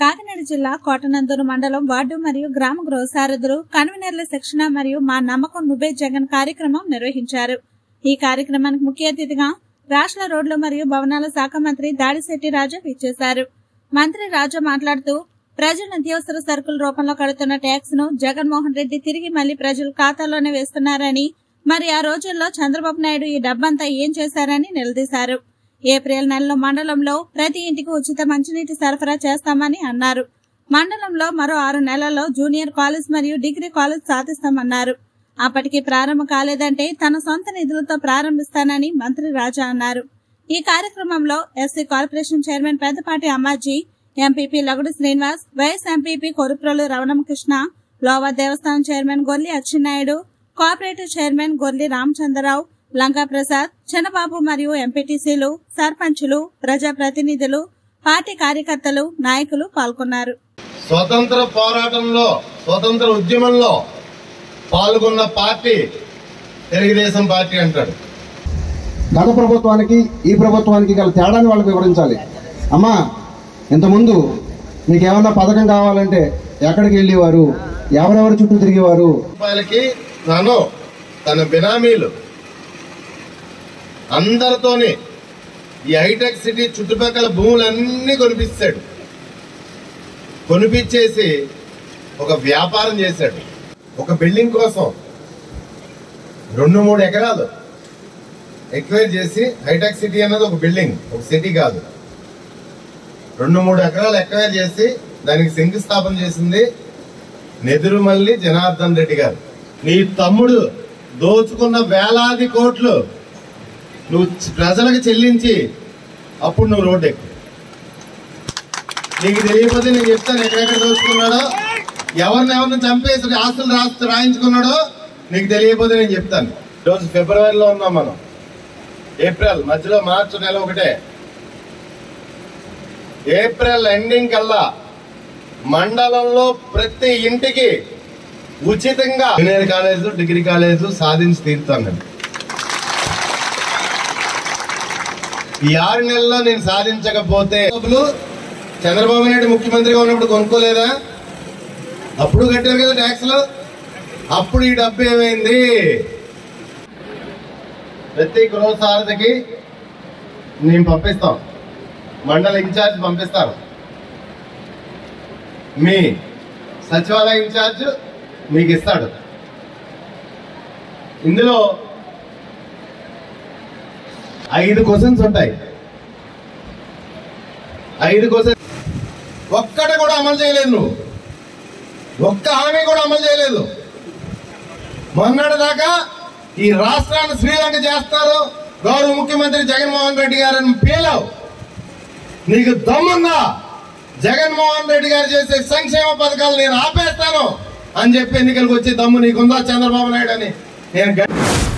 కాకినాడ జిల్లా కోటనందూరు మండలం వార్డు మరియు గ్రామ గృహ సారథులు కన్వీనర్ల శిక్షణ మరియు మా నమ్మకం నువ్వే జగన్ కార్యక్రమం నిర్వహించారు ఈ కార్యక్రమానికి ముఖ్య అతిథిగా రాష్ట్ర రోడ్లు మరియు భవనాల శాఖ మంత్రి దాడిశెట్టి రాజా ఇచ్చేశారు మంత్రి రాజా మాట్లాడుతూ ప్రజలు నిత్యావసర సరుకుల రూపంలో కడుతున్న ట్యాక్స్ ను జగన్మోహన్ రెడ్డి తిరిగి మళ్లీ ప్రజల ఖాతాలోనే వేస్తున్నారని మరి ఆ రోజుల్లో చంద్రబాబు నాయుడు ఈ డబ్బంతా ఏం చేశారని నిలదీశారు ఏప్రిల్ నెలలో మండలంలో ప్రతి ఇంటికి ఉచిత మంచినీటి సరఫరా చేస్తామని అన్నారు మండలంలో మరో ఆరు నెలల్లో జూనియర్ కాలేజ్ మరియు డిగ్రీ కాలేజ్ సాధిస్తామన్నారు అప్పటికి ప్రారంభం కాలేదంటే తన సొంత నిధులతో ప్రారంభిస్తానని మంత్రి రాజా అన్నారు ఈ కార్యక్రమంలో SC corporation chairman Peddapati Ammaji MPP Lagudu Srinivas vice MPP Koruprolu Ramanakrishna Lova దేవస్థానం chairman Golli Acchennaidu cooperative chairman Golli Ramachandrarao Lanka Prasad Chinnababu మరియు ఎంపీటీసీలు సర్పంచులు ప్రజాప్రతినిధులు పార్టీ కార్యకర్తలు నాయకులు పాల్గొన్నారు స్వతంత్ర పోరాటంలో స్వతంత్ర ఉద్యమంలో పాల్గొన్న పార్టీ తెలుగుదేశం పార్టీ అంటాడు గత ప్రభుత్వానికి ఈ ప్రభుత్వానికి గల తేడాన్ని వాళ్ళకి వివరించాలి అమ్మా ఇంతకుముందు మీకు ఏమన్నా పథకం కావాలంటే ఎక్కడికి వెళ్ళేవారు ఎవరెవరు చుట్టూ తిరిగేవారు రూపాయలకి నన్ను తన బినామీలు అందరితోని ఈ హైటెక్ సిటీ చుట్టుపక్కల భూములన్నీ కొనిపిస్తాడు కొనిపించేసి ఒక వ్యాపారం చేశాడు ఒక బిల్డింగ్ కోసం రెండు మూడు ఎకరాలు ఎక్వైర్ చేసి హైటెక్ సిటీ అన్నది ఒక బిల్డింగ్ ఒక సిటీ కాదు రెండు మూడు ఎకరాలు ఎక్వైర్ చేసి దానికి శంకుస్థాపన చేసింది నెదురుమల్లి జనార్దన్ రెడ్డి గారు నీ తమ్ముడు దోచుకున్న వేలాది కోట్లు నువ్వు ప్రజలకు చెల్లించి అప్పుడు నువ్వు రోడ్డు ఎక్కు నీకు తెలియకపోతే నేను చెప్తాను ఎక్కడెక్కడ దోచుకున్నాడో ఎవరిని ఎవరిని చంపేసి ఆస్తులు రాస్తూ రాయించుకున్నాడో నీకు తెలియకపోతే నేను చెప్తాను ఈరోజు ఫిబ్రవరిలో ఉన్నాం మనం ఏప్రిల్ మధ్యలో మార్చి నెల ఒకటే ఏప్రిల్ ఎండింగ్ కల్లా మండలంలో ప్రతి ఇంటికి ఉచితంగా జూనియర్ కాలేజ్ డిగ్రీ కాలేజ్ సాధించి తీరుతాను నేను ఈ ఆరు నెలల్లో నేను సాధించకపోతే డబ్బులు చంద్రబాబు నాయుడు ముఖ్యమంత్రిగా ఉన్నప్పుడు కొనుక్కోలేదా అప్పుడు కట్టారు కదా ట్యాక్స్లు అప్పుడు ఈ డబ్బు ఏమైంది ప్రతి గృహ సారథికి నేను పంపిస్తాం మండల ఇన్ఛార్జ్ పంపిస్తారు మీ సచివాలయ ఇన్ఛార్జ్ మీకు ఇస్తాడు ఇందులో ఐదు క్వశ్చన్స్ ఉంటాయి ఐదు క్వశ్చన్ ఒక్కటి కూడా అమలు చేయలేదు నువ్వు ఒక్క హామీ కూడా అమలు చేయలేదు మొన్నటి దాకా ఈ రాష్ట్రాన్ని శ్రీలంక చేస్తారు గౌరవ ముఖ్యమంత్రి జగన్మోహన్ రెడ్డి గారిని పేలావు నీకు దమ్ముందా జగన్మోహన్ రెడ్డి గారు చేసే సంక్షేమ పథకాలు నేను ఆపేస్తాను అని చెప్పి ఎన్నికలకు వచ్చే దమ్ము నీకుందా చంద్రబాబు నాయుడు అని నేను గట్టి-